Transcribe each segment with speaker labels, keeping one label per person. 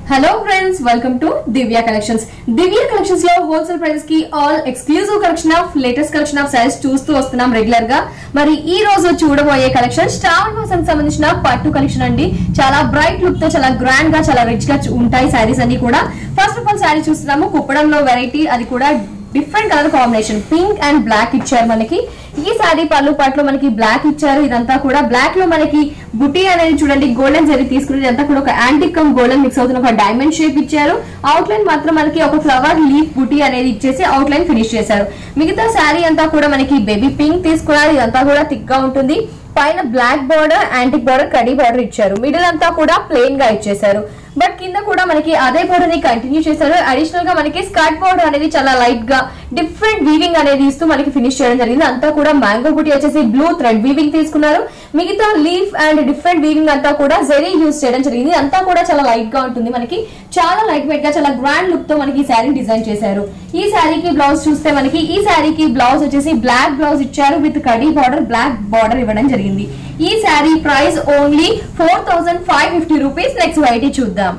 Speaker 1: hello friends welcome to Divya collections Divya collections లో wholesale price కి all exclusive collection of latest collection of saris చూస్తూ వస్తున్నాం regular గా మరి ఈ రోజు చూడబోయే కలెక్షన్ శ్రావణ మాసం సంబంధించిన పట్టు కలెక్షన్ అండి చాలా బ్రైట్ లుక్ తో చాలా గ్రాండ్ గా చాలా రిచ్ గా ఉంటాయి సారీస్ అన్ని కూడా ఫస్ట్ ఆఫ్ ఆల్ సారీ చూస్తున్నాము కుప్పడంలో వెరైటీ అది కూడా different colour combination pink and black ఇచ్చారు మనకి ఈ సారీ పళ్ళు పాటలో మనకి బ్లాక్ ఇచ్చారు ఇదంతా కూడా బ్లాక్ లో మనకి బుటీ అనేది చూడండి గోల్డెన్ జరీ తీసుకుని ఇదంతా కూడా ఒక యాంటిక్ కమ్ గోల్డెన్ మిక్స్ అవుతున్న ఒక డైమండ్ షేప్ ఇచ్చారు అవుట్ లైన్ మాత్రం మనకి ఒక ఫ్లవర్ లీఫ్ బుటీ అనేది ఇచ్చేసి అవుట్ లైన్ ఫినిష్ చేశారు మిగతా శారీ అంతా కూడా మనకి బేబీ పింక్ తీసుకున్నారు ఇదంతా కూడా థిక్ గా ఉంటుంది పైన బ్లాక్ బార్డర్ యాంటిక్ బార్డర్ కడీ బార్డర్ ఇచ్చారు మిడిల్ అంతా కూడా ప్లెయిన్ గా ఇచ్చేసారు బట్ కింద కూడా మనకి అదే బార్డర్ ని కంటిన్యూ చేశారు అడిషనల్ గా మనకి స్కర్ట్ బార్డర్ అనేది చాలా లైట్ గా డిఫరెంట్ వీవింగ్ అనేది ఇస్తూ మనకి ఫినిష్ చేయడం జరిగింది అంతా కూడా మ్యాంగో బుట్టి వచ్చేసి బ్లూ థ్రెడ్ వీవింగ్ తీసుకున్నారు మిగతా లీఫ్ అండ్ డిఫరెంట్ వీవింగ్ అంతా కూడా జెరీ యూస్ చేయడం జరిగింది అంతా కూడా చాలా లైట్ గా ఉంటుంది మనకి చాలా లైట్ వెయిట్ గా చాలా గ్రాండ్ లుక్ తో మనకి ఈ శారీ డిజైన్ చేశారు ఈ శారీకి బ్లౌజ్ చూస్తే మనకి ఈ శారీకి బ్లౌజ్ వచ్చేసి బ్లాక్ బ్లౌజ్ ఇచ్చారు విత్ కడీ బార్డర్ బ్లాక్ బార్డర్ ఇవ్వడం జరిగింది ఈ sari price only four thousand five fifty rupees next variety చూద్దాం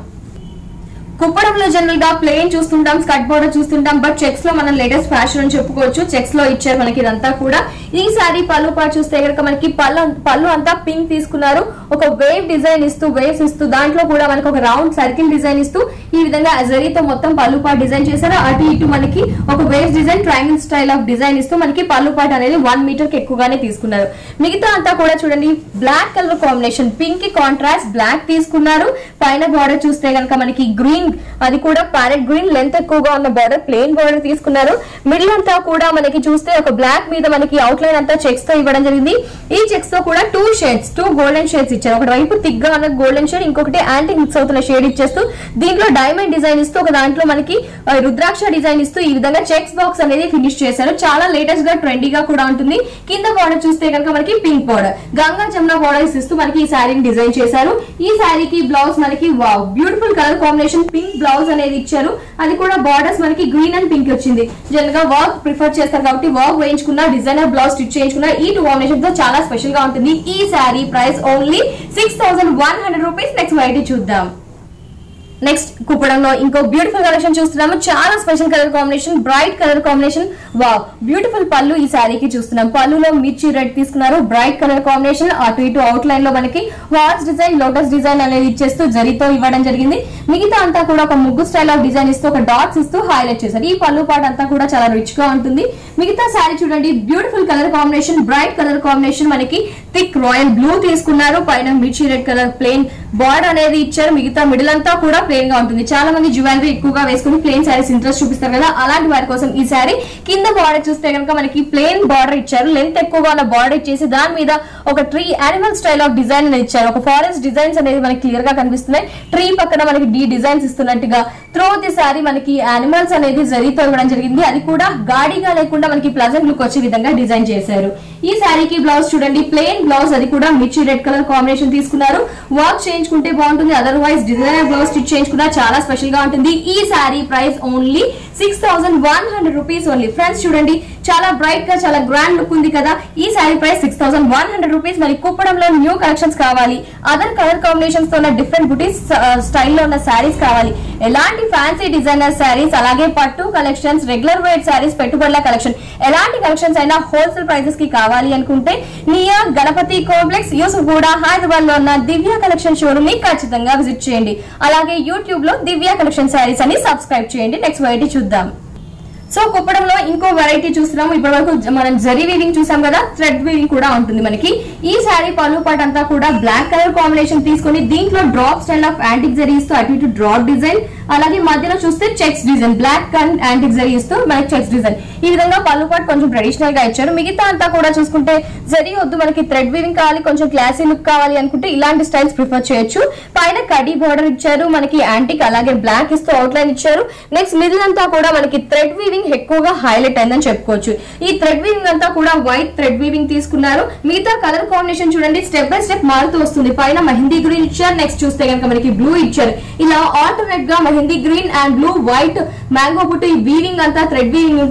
Speaker 1: కుప్పడంలో జనరల్ గా ప్లేన్ చూస్తుంటాం స్కర్ట్ బోర్డర్ చూస్తుంటాం బట్ చెక్స్ లో మనం లేటెస్ట్ ఫ్యాషన్ అని చెప్పుకోవచ్చు చెక్స్ లో ఇచ్చారు మనకి ఇదంతా కూడా ఈ సారీ పళ్ళు పాటు చూస్తే కనుక మనకి పళ్ళు పళ్ళు అంతా పింక్ తీసుకున్నారు ఒక వేవ్ డిజైన్ ఇస్తూ వేవ్స్ ఇస్తూ దాంట్లో కూడా మనకి ఒక రౌండ్ సర్కిల్ డిజైన్ ఇస్తూ ఈ విధంగా జరీతో మొత్తం పళ్ళు పాటు డిజైన్ చేశారు అటు ఇటు మనకి ఒక waves design triangle style of design ఇస్తూ మనకి పళ్ళు పాటు అనేది వన్ మీటర్ కి ఎక్కువగానే తీసుకున్నారు మిగతా అంతా కూడా చూడండి బ్లాక్ కలర్ కాంబినేషన్ పింక్ కి కాంట్రాస్ట్ బ్లాక్ తీసుకున్నారు పైన బార్డర్ చూస్తే కనుక మనకి గ్రీన్ అది కూడా ప్యారెట్ గ్రీన్ లెంత్ ఎక్కువగా ఉన్న బార్డర్ ప్లెయిన్ బార్డర్ తీసుకున్నారు మిడిల్ అంతా కూడా మనకి చూస్తే ఒక బ్లాక్ మీద మనకి అవుట్ లైన్ అంతా చెక్స్ తో ఇవ్వడం జరిగింది ఈ చెక్స్ తో కూడా two shades two golden shades ఇచ్చారు ఒక వైపు తిగ్గా ఉన్న గోల్డెన్ షేడ్ ఇంకొకటి యాంటీ మిక్స్ అవుతున్న షేడ్ ఇచ్చేస్తూ దీంట్లో డైమండ్ డిజైన్ ఇస్తూ ఒక దాంట్లో మనకి ఆ, రుద్రాక్ష డిజైన్ ఇస్తూ ఈ విధంగా చెక్స్ బాక్స్ అనేది ఫినిష్ చేశారు చాలా లేటెస్ట్ గా ట్రెండీగా కూడా ఉంటుంది కింద బార్డర్ చూస్తే కనుక మనకి pink border Ganga Jamuna borders ఇస్తూ మనకి ఈ శారీని డిజైన్ చేశారు ఈ శారీకి బ్లౌజ్ మనకి wow beautiful colour combination pink blouse అనేది ఇచ్చారు అది కూడా బార్డర్స్ మనకి గ్రీన్ అండ్ పింక్ వచ్చింది జనరల్ గా వర్క్ ప్రిఫర్ చేస్తారు కాబట్టి వర్క్ వేయించుకున్న డిజైనర్ బ్లౌజ్ స్టిచ్ చేయించుకున్న ఈ టూ కాంబినేషన్ తో చాలా స్పెషల్ గా ఉంటుంది ఈ sari price only six thousand one hundred rupees next variety చూద్దాం నెక్స్ట్ కుప్పడంలో ఇంకో బ్యూటిఫుల్ కలెక్షన్ చూస్తున్నాము చాలా special colour combination bright colour combination wow beautiful పళ్ళు ఈ శారీకి చూస్తున్నాం పళ్ళులో మిర్చి రెడ్ తీసుకున్నారు బ్రైట్ కలర్ కాంబినేషన్ అటు ఇటు అవుట్ లైన్ లో మనకి హార్స్ డిజైన్ లోటస్ డిజైన్ అనేది ఇచ్చేస్తూ జరీతో ఇవ్వడం జరిగింది మిగతా అంతా కూడా ఒక ముగ్గు స్టైల్ ఆఫ్ డిజైన్ ఇస్తూ ఒక డాట్స్ ఇస్తూ హైలైట్ చేశారు ఈ పళ్ళు పాట అంతా కూడా చాలా రిచ్ గా ఉంటుంది మిగతా శారీ చూడండి beautiful colour combination bright colour combination మనకి థిక్ రాయల్ బ్లూ తీసుకున్నారు పైన మిర్చి రెడ్ కలర్ ప్లెయిన్ బార్డర్ అనేది ఇచ్చారు మిగతా మిడిల్ అంతా కూడా ప్లెయిన్ గా ఉంటుంది చాలా మంది జ్యువెలరీ ఎక్కువగా వేసుకుని ప్లెయిన్ శారీస్ ఇంట్రెస్ట్ చూపిస్తారు కదా అలాంటి వారి కోసం ఈ శారీ కింద బార్డర్ చూస్తే కనుక మనకి ప్లెయిన్ బార్డర్ ఇచ్చారు లెంత్ ఎక్కువగా ఉన్న బార్డర్ ఇచ్చేసి దాని మీద ఒక tree animal style of design అనేది ఇచ్చారు ఒక ఫారెస్ట్ డిజైన్స్ అనేది మనకి క్లియర్ గా కనిపిస్తున్నాయి ట్రీ పక్కన మనకి డి డిజైన్స్ ఇస్తున్నట్టుగా త్రూ ది శారీ మనకి యానిమల్స్ అనేది జరీతో ఇవ్వడం జరిగింది అది కూడా గాడిగా లేకుండా మనకి ప్లజెంట్ లుక్ వచ్చే విధంగా డిజైన్ చేశారు ఈ శారీకి బ్లౌజ్ చూడండి ప్లెయిన్ బ్లౌజ్ అది కూడా మిర్చి రెడ్ కలర్ కాంబినేషన్ తీసుకున్నారు వర్క్ చేయించుకుంటే బాగుంటుంది అదర్వైజ్ డిజైనర్ బ్లౌజ్ స్టిచ్ చేయించుకున్నా చాలా స్పెషల్ గా ఉంటుంది ఈ sari price only six thousand one hundred rupees only friends చూడండి చాలా బ్రైట్ గా చాలా గ్రాండ్ లుక్ ఉంది కదా ఈ sari price six thousand one hundred rupees మరి కుప్పడంలో న్యూ కలెక్షన్స్ కావాలి అదర్ కలర్ కాంబినేషన్స్ తో ఉన్న డిఫరెంట్ బుటీస్ స్టైల్లో ఉన్న శారీస్ కావాలి ఎలాంటి ఫ్యాన్సీ డిజైనర్ శారీస్ అలాగే పట్టు కలెక్షన్స్ రెగ్యులర్ వేర్ శారీస్ పెట్టుబడుల కలెక్షన్ ఎలాంటి కలెక్షన్స్ అయినా హోల్సేల్ ప్రైసెస్ కి కావాలి అనుకుంటే నియర్ గణపతి కాంప్లెక్స్ యూసుఫ్గూడ హైదరాబాద్ లో ఉన్న దివ్య కలెక్షన్ షోరూమ్ ని ఖచ్చితంగా విజిట్ చేయండి అలాగే యూట్యూబ్ లో దివ్య కలెక్షన్ శారీస్ అని సబ్స్క్రైబ్ చేయండి నెక్స్ట్ వెరైటీ చూద్దాం సో కుప్పడంలో ఇంకో వెరైటీ చూస్తున్నాము ఇప్పటి వరకు మనం జరీ వీవింగ్ చూసాం కదా థ్రెడ్ వీవింగ్ కూడా ఉంటుంది మనకి ఈ శారీ పళ్ళు పాట అంతా కూడా బ్లాక్ కలర్ కాంబినేషన్ తీసుకొని దీంట్లో drop style of antique zari ఇస్తూ అటు ఇటు డ్రాప్ డిజైన్ అలాగే మధ్యలో చూస్తే checks design black and antique zari ఇస్తూ మనకి చెక్స్ డిజైన్ ఈ విధంగా పళ్ళు పాటు కొంచెం ట్రెడిషనల్ గా ఇచ్చారు మిగతా అంతా కూడా చూసుకుంటే జరీ వద్దు మనకి థ్రెడ్ వీవింగ్ కావాలి కొంచెం క్లాసీ లుక్ కావాలి అనుకుంటే ఇలాంటి స్టైల్స్ ప్రిఫర్ చేయొచ్చు పైన కడీ బోర్డర్ ఇచ్చారు మనకి యాంటిక్ అలాగే బ్లాక్ ఇస్తూ అవుట్ లైన్ ఇచ్చారు నెక్స్ట్ మిడిల్ అంతా కూడా మనకి థ్రెడ్ వీవింగ్ ఎక్కువగా హైలైట్ అయిందని చెప్పుకోవచ్చు ఈ థ్రెడ్ వీవింగ్ అంతా కూడా వైట్ థ్రెడ్ వీవింగ్ తీసుకున్నారు మిగతా కలర్ కాంబినేషన్ చూడండి స్టెప్ బై స్టెప్ మారుతూ వస్తుంది పైన మెహందీ గ్రీన్ ఇచ్చారు నెక్స్ట్ చూస్తే కనుక మనకి బ్లూ ఇచ్చారు ఇలా ఆల్టర్నేట్ గా mehndi green and blue white mango బుట్టు ఈ వీవింగ్ అంతా థ్రెడ్ వీవింగ్ ఉంటుంది శారీ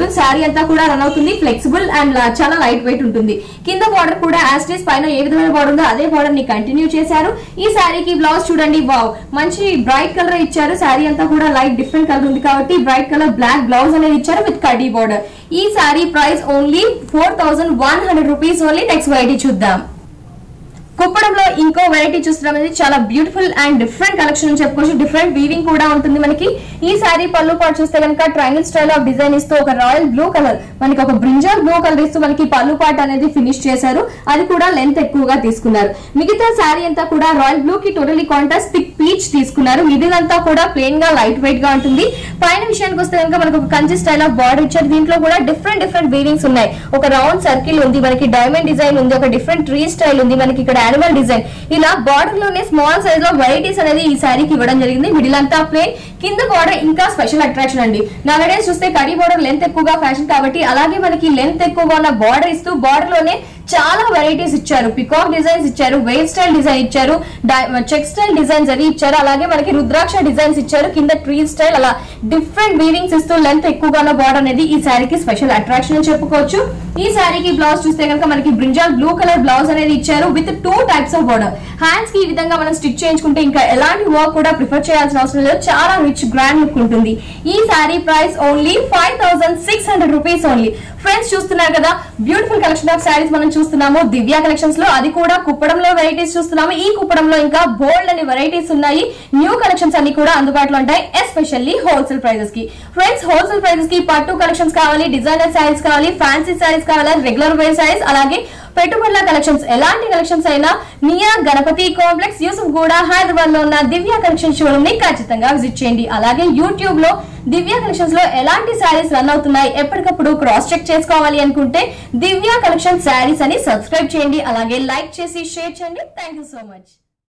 Speaker 1: అంతా కూడా రన్ అవుతుంది ఫ్లెక్సిబుల్ అండ్ చాలా లైట్ వెయిట్ ఉంటుంది కింద బార్డర్ కూడా యాస్టీస్ పైన ఏ విధమైన బార్డర్ ఉందో అదే బార్డర్ ని కంటిన్యూ చేశారు ఈ శారీకి బ్లౌజ్ చూడండి వావ్ మంచి బ్రైట్ కలర్ ఇచ్చారు శారీ అంతా కూడా లైట్ డిఫరెంట్ కలర్ ఉంది కాబట్టి బ్రైట్ కలర్ బ్లాక్ బ్లౌజ్ అనేది ఇచ్చారు విత్ కడీ బార్డర్ ఈ sari price only four thousand one hundred rupees only next variety చూద్దాం కుప్పడంలో ఇంకో వెరైటీ చూస్తున్నాం ఇది చాలా బ్యూటిఫుల్ అండ్ డిఫరెంట్ కలెక్షన్ అని చెప్పుకోవచ్చు డిఫరెంట్ వీవింగ్ కూడా ఉంటుంది మనకి ఈ శారీ పళ్ళు పాటు చూస్తే కనుక ట్రయాంగిల్ స్టైల్ ఆఫ్ డిజైన్ ఇస్తూ ఒక రాయల్ బ్లూ కలర్ మనకి ఒక బ్రింజల్ బ్లూ కలర్ ఇస్తూ మనకి పళ్ళు పాటు అనేది ఫినిష్ చేశారు అది కూడా లెంత్ ఎక్కువగా తీసుకున్నారు మిగతా శారీ అంతా కూడా రాయల్ బ్లూ కి టోటలీ కాంట్రాస్ట్ థిక్ పీచ్ తీసుకున్నారు మిడిల్ అంతా కూడా ప్లెయిన్ గా లైట్ వెయిట్ గా ఉంటుంది పైన విషయానికి వస్తే కనుక మనకు ఒక కంచి స్టైల్ ఆఫ్ బార్డర్ ఇచ్చారు దీంట్లో కూడా డిఫరెంట్ డిఫరెంట్ వీవింగ్స్ ఉన్నాయి ఒక రౌండ్ సర్కిల్ ఉంది మనకి డైమండ్ డిజైన్ ఉంది ఒక డిఫరెంట్ ట్రీ స్టైల్ ఉంది మనకి ఇక్కడ యానిమల్ డిజైన్ ఇలా బార్డర్ లోనే స్మాల్ సైజ్ లో వెరైటీస్ అనేది ఈ శారీకి ఇవ్వడం జరిగింది మిడిల్ అంతా ప్లేన్ కింద బార్డర్ ఇంకా స్పెషల్ అట్రాక్షన్ అండి నవడేస్ చూస్తే కడీ బార్డర్ లెంత్ ఎక్కువగా ఫ్యాషన్ కాబట్టి అలాగే మనకి లెంత్ ఎక్కువగా ఉన్న బార్డర్ ఇస్తూ బార్డర్ లోనే చాలా వెరైటీస్ ఇచ్చారు పికాక్ డిజైన్స్ ఇచ్చారు వేవ్ స్టైల్ డిజైన్ ఇచ్చారు చెక్ స్టైల్ డిజైన్స్ అని ఇచ్చారు అలాగే మనకి రుద్రాక్ష డిజైన్స్ ఇచ్చారు కింద ట్రీ స్టైల్ అలా డిఫరెంట్ వీవింగ్స్ ఇస్తూ లెంత్ ఎక్కువగా ఉన్న బార్డర్ అనేది ఈ శారీకి స్పెషల్ అట్రాక్షన్ అని చెప్పుకోవచ్చు ఈ శారీకి బ్లౌజ్ చూస్తే కనుక మనకి బ్రింజాల్ బ్లూ కలర్ బ్లౌజ్ అనేది ఇచ్చారు with two types of border hands కి ఈ విధంగా మనం స్టిచ్ చేయించుకుంటే ఇంకా ఎలాంటి వర్క్ కూడా ప్రిఫర్ చేయాల్సిన అవసరం లేదు చాలా రిచ్ గ్రాండ్ లుక్ ఉంటుంది ఈ sari price only five thousand six hundred rupees only friends చూస్తున్నారు కదా బ్యూటిఫుల్ కలెక్షన్ ఆఫ్ శారీస్ మనం చూస్తున్నాము దివ్య కలెక్షన్స్ లో అది కూడా కుప్పడంలో వెరైటీస్ చూస్తున్నాము ఈ కుప్పడంలో ఇంకా బోల్డ్ అని వెరైటీస్ ఉన్నాయి న్యూ కలెక్షన్స్ అన్ని కూడా అందుబాటులో ఉంటాయి ఎస్పెషల్లీ హోల్సేల్ ప్రైజెస్ కి ఫ్రెండ్స్ హోల్సేల్ ప్రైజెస్ కి పట్టు కలెక్షన్స్ కావాలి డిజైనర్ శారీస్ కావాలి ఫ్యాన్సీ శారీస్ కావాలి రెగ్యులర్ వేర్ శారీస్ అలాగే పెట్టుబడుల కలెక్షన్స్ ఎలాంటి కలెక్షన్స్ అయినా నియర్ గణపతి కాంప్లెక్స్ యూసుఫ్ గూడ హైదరాబాద్ లో ఉన్న దివ్య కలెక్షన్ షోరూమ్ ని ఖచ్చితంగా విజిట్ చేయండి అలాగే యూట్యూబ్ లో దివ్య కలెక్షన్స్ లో ఎలాంటి శారీస్ రన్ అవుతున్నాయి ఎప్పటికప్పుడు క్రాస్ చెక్ చేసుకోవాలి అనుకుంటే దివ్య కలెక్షన్ శారీస్ అని సబ్స్క్రైబ్ చేయండి అలాగే లైక్ చేసి షేర్ చేయండి థ్యాంక్ యూ సో మచ్